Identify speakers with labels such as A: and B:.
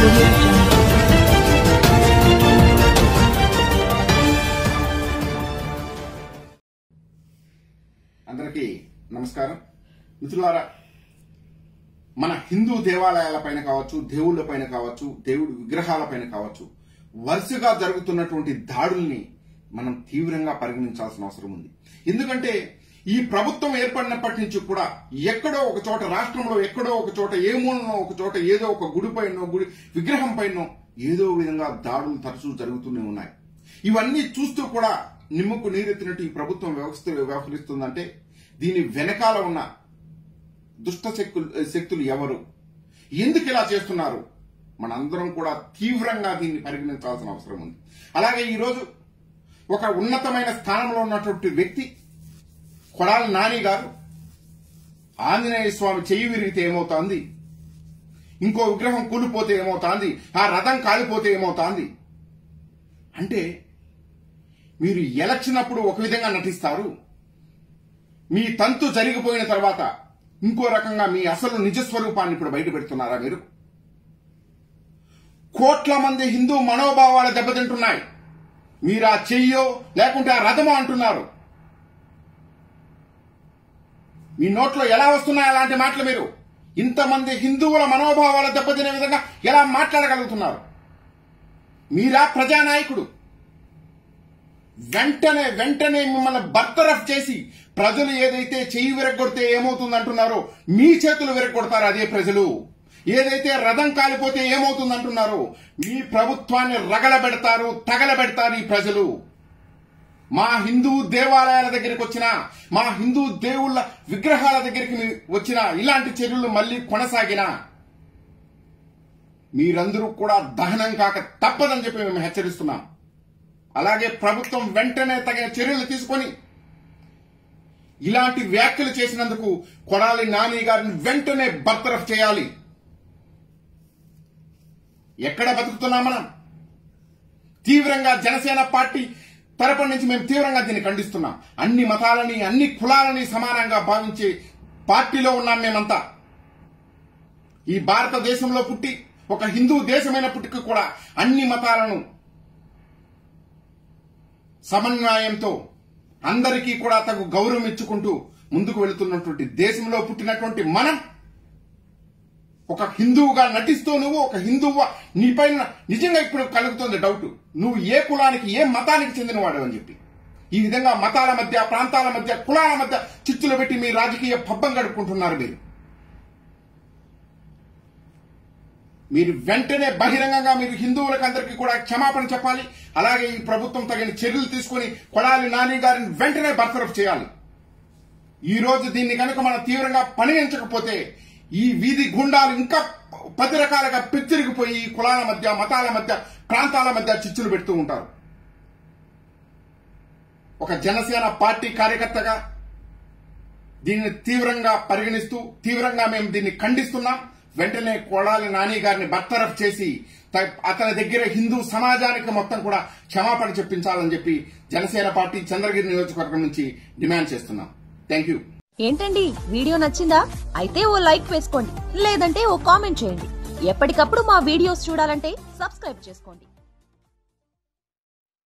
A: audio jungle.
B: అందరికీ నమస్కారం మిత్రులారా మన హిందూ దేవాలయాల పైన కావచ్చు దేవుళ్ళ పైన కావచ్చు దేవుడి విగ్రహాల పైన కావచ్చు వరుసగా జరుగుతున్నటువంటి దాడుల్ని మనం తీవ్రంగా పరిగణించాల్సిన అవసరం ఉంది ఎందుకంటే ఈ ప్రభుత్వం ఏర్పడినప్పటి నుంచి కూడా ఎక్కడో ఒక చోట రాష్ట్రంలో ఎక్కడో ఒక చోట ఏ మూలనో ఒక చోట ఏదో ఒక గుడి పైనో గుడి విగ్రహం పైనో ఏదో విధంగా దాడులు తరచూ జరుగుతూనే ఉన్నాయి ఇవన్నీ చూస్తూ కూడా నిమ్మకు నీరెత్తినట్టు ఈ ప్రభుత్వం వ్యవస్థ వ్యవహరిస్తుందంటే దీని వెనకాల ఉన్న దుష్ట శక్తులు శక్తులు ఎవరు ఎందుకు ఇలా చేస్తున్నారు మనందరం కూడా తీవ్రంగా దీన్ని పరిగణించాల్సిన అవసరం ఉంది అలాగే ఈరోజు ఒక ఉన్నతమైన స్థానంలో ఉన్నటువంటి వ్యక్తి కొడాలి నాని గారు ఆంజనేయ స్వామి చెయ్యి విరిగితే ఏమవుతోంది ఇంకో విగ్రహం కూలిపోతే ఏమవుతోంది ఆ రథం కాలిపోతే ఏమవుతోంది అంటే మీరు ఎలక్షన్ అప్పుడు ఒక విధంగా నటిస్తారు మీ తంతు జరిగిపోయిన తర్వాత ఇంకో రకంగా మీ అసలు నిజ స్వరూపాన్ని ఇప్పుడు బయట పెడుతున్నారా మీరు కోట్ల మంది హిందూ మనోభావాలు దెబ్బతింటున్నాయి మీరు ఆ చెయ్యో లేకుంటే ఆ రథమో అంటున్నారు మీ నోట్లో ఎలా వస్తున్నాయి అలాంటి మాటలు మీరు ఇంతమంది హిందువుల మనోభావాలు దెబ్బతినే విధంగా ఎలా మాట్లాడగలుగుతున్నారు మీరా ప్రజానాయకుడు వెంటనే వెంటనే మిమ్మల్ని బర్తరఫ్ చేసి ప్రజలు ఏదైతే చెయ్యి విరగొడితే ఏమవుతుంది అంటున్నారో మీ చేతులు విరగొడతారు అదే ప్రజలు ఏదైతే రథం కాలిపోతే ఏమవుతుంది అంటున్నారో మీ ప్రభుత్వాన్ని రగలబెడతారు తగలబెడతారు ఈ ప్రజలు మా హిందూ దేవాలయాల దగ్గరికి వచ్చిన మా హిందూ దేవుళ్ళ విగ్రహాల దగ్గరికి మీ- వచ్చిన ఇలాంటి చర్యలు మళ్ళీ కొనసాగిన మీరందరూ కూడా దహనం కాక తప్పదని చెప్పి మేము హెచ్చరిస్తున్నాం అలాగే ప్రభుత్వం వెంటనే తగిన చర్యలు తీసుకొని ఇలాంటి వ్యాఖ్యలు చేసినందుకు కొడాలి నాని గారిని వెంటనే బర్తరఫ్ చేయాలి ఎక్కడ బతుకుతున్నాం మనం తీవ్రంగా జనసేన పార్టీ తరపు నుంచి మేము తీవ్రంగా దీన్ని ఖండిస్తున్నాం అన్ని మతాలని అన్ని కులాలని సమానంగా భావించే పార్టీలో ఉన్నాం మేమంతా ఈ భారతదేశంలో పుట్టి ఒక హిందూ దేశమైనప్పటికీ కూడా అన్ని మతాలను సమన్వయంతో అందరికీ కూడా తగు గౌరవం ఇచ్చుకుంటూ ముందుకు వెళుతున్నటువంటి దేశంలో పుట్టినటువంటి మనం ఒక హిందువుగా నటిస్తూ నువ్వు ఒక హిందువు నీపైన నిజంగా ఇప్పుడు కలుగుతుంది డౌట్ నువ్వు ఏ కులానికి ఏ మతానికి చెందినవాడు అని చెప్పి ఈ విధంగా మతాల మధ్య ప్రాంతాల మధ్య కులాల మధ్య చిచ్చులు పెట్టి మీ రాజకీయ పబ్బం గడుపుకుంటున్నారు మీరు మీరు వెంటనే బహిరంగంగా మీరు హిందువులకు అందరికీ కూడా క్షమాపణ చెప్పాలి అలాగే ఈ ప్రభుత్వం తగిన చర్యలు తీసుకుని కొడాలి నాని గారిని వెంటనే బర్తరఫ్ చేయాలి ఈ రోజు దీన్ని కనుక మనం తీవ్రంగా పనిగించకపోతే ఈ వీధి గుండాలు ఇంకా పది రకాలుగా పెచ్చిరిగిపోయి ఈ కులాల మధ్య మతాల మధ్య ప్రాంతాల మధ్య చిచ్చులు పెడుతూ ఉంటారు ఒక జనసేన పార్టీ కార్యకర్తగా దీన్ని తీవ్రంగా పరిగణిస్తూ తీవ్రంగా మేము దీన్ని ఖండిస్తున్నాం వెంటనే కొడాలి నాని గారిని బర్తరఫ్ చేసి త- అతని దగ్గర హిందూ సమాజానికి మొత్తం కూడా క్షమాపణ చెప్పించాలని చెప్పి జనసేన పార్టీ చంద్రగిరి నియోజకవర్గం నుంచి డిమాండ్ చేస్తున్నాం థ్యాంక్ యూ
C: ఏంటండి వీడియో నచ్చిందా అయితే ఓ లైక్ వేసుకోండి లేదంటే ఓ కామెంట్ చేయండి ఎప్పటికప్పుడు మా వీడియోస్ చూడాలంటే సబ్స్క్రైబ్ చేసుకోండి